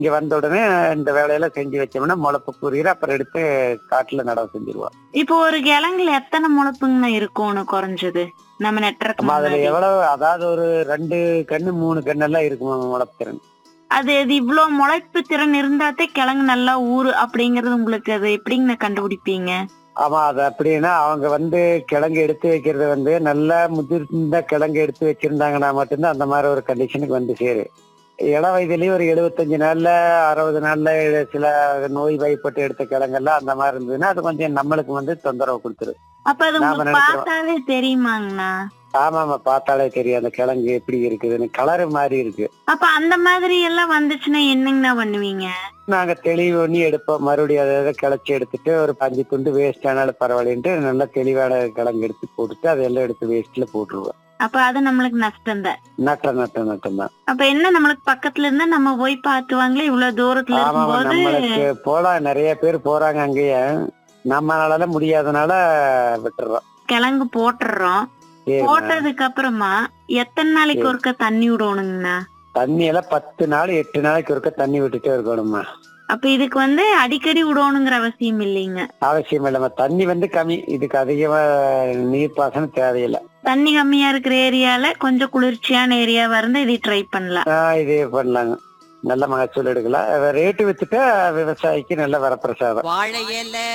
இங்க வந்த உடனே இந்த வேலையெல்லாம் செஞ்சு வச்சோம்னா முளைப்பு கூறியிரு அப்புறம் எடுத்து காட்டுல நடவு செஞ்சிருவோம் இப்போ ஒரு கிழங்குல எத்தனை முளைப்புங்க இருக்கும்னு குறைஞ்சது நம்ம நெட்டுறதுக்கு நம்ம அதுல முன்னாடி? எவ்வளவு அதாவது ஒரு ரெண்டு கண்ணு மூணு கண்ணு எல்லாம் இருக்குமா முளைப்புத்திறன் அது இது இவ்வளவு முளைப்பு திறன் இருந்தாத்தே கிழங்கு நல்லா ஊறு அப்படிங்கறது உங்களுக்கு அது எப்படிங்க கண்டுபிடிப்பீங்க ஆமா அது அப்படின்னா அவங்க வந்து கிழங்கு எடுத்து வைக்கிறது வந்து நல்லா முதிர்ந்த கிழங்கு எடுத்து வச்சிருந்தாங்கன்னா மட்டும்தான் அந்த மாதிரி ஒரு கண்டிஷனுக்கு வந்து சேரு இள வயதுலயும் ஒரு எழுபத்தஞ்சு நாள்ல அறுபது நாள்ல சில நோய் வாய்ப்பட்டு எடுத்த கிழங்கெல்லாம் அந்த மாதிரி இருந்ததுன்னா அது கொஞ்சம் நம்மளுக்கு வந்து தொந்தரவு கொடுத்துரும் அப்ப அது நாம உங்களுக்கு நினைக்கிறோம். பார்த்தாவே தெரியுமாங்கண்ணா ஆமா ஆமா பார்த்தாலே தெரியும் அந்த கிழங்கு எப்படி இருக்குதுன்னு கலரு மாதிரி இருக்கு அப்ப அந்த மாதிரி எல்லாம் வந்துச்சுன்னா என்னங்கண்ணா பண்ணுவீங்க நாங்க தெளிவு பண்ணி எடுப்போம் மறுபடியும் அதை அதை கிளச்சி எடுத்துட்டு ஒரு பஞ்சு துண்டு வேஸ்ட் ஆனாலும் பரவாயில்லன்ட்டு நல்லா தெளிவான கிழங்கு எடுத்து போட்டுட்டு அதெல்லாம் எடுத்து வேஸ்ட்ல போட்டுருவோம் அப்ப அது நம்மளுக்கு நஷ்டம் தான் நட்டம் நட்டம் நட்டம் தான் அப்ப என்ன நம்மளுக்கு பக்கத்துல இருந்தா நம்ம போய் பாத்துவாங்களே இவ்வளவு தூரத்துல ஆமா இருக்கும்போது நம்மளுக்கு போலாம் நிறைய பேர் போறாங்க அங்கேயே நம்மளால முடியாதனால விட்டுறோம் கிழங்கு போட்டுறோம் சரிண்ணா. போட்டதுக்கு அப்புறமா எத்தனை நாளைக்கு ஒருக்க தண்ணி விடணுங்கண்ணா தண்ணி எல்லாம் பத்து நாள் எட்டு நாளைக்கு ஒருக்க தண்ணி விட்டுட்டே இருக்கணும்மா அப்ப இதுக்கு வந்து அடிக்கடி விடணுங்கிற அவசியம் இல்லைங்க அவசியம் இல்லைம்மா தண்ணி வந்து கம்மி இதுக்கு அதிகமா நீர் பாசனம் தேவையில்லை தண்ணி கம்மியா இருக்கிற ஏரியால கொஞ்சம் குளிர்ச்சியான ஏரியாவா இருந்தா இதை ட்ரை பண்ணலாம் ஆஹ் இதே பண்ணலாங்க நல்ல மகசூல் எடுக்கலாம் ரேட்டு வச்சுட்டா விவசாயிக்கு நல்ல வரப்பிரசாதம் வாழை இலை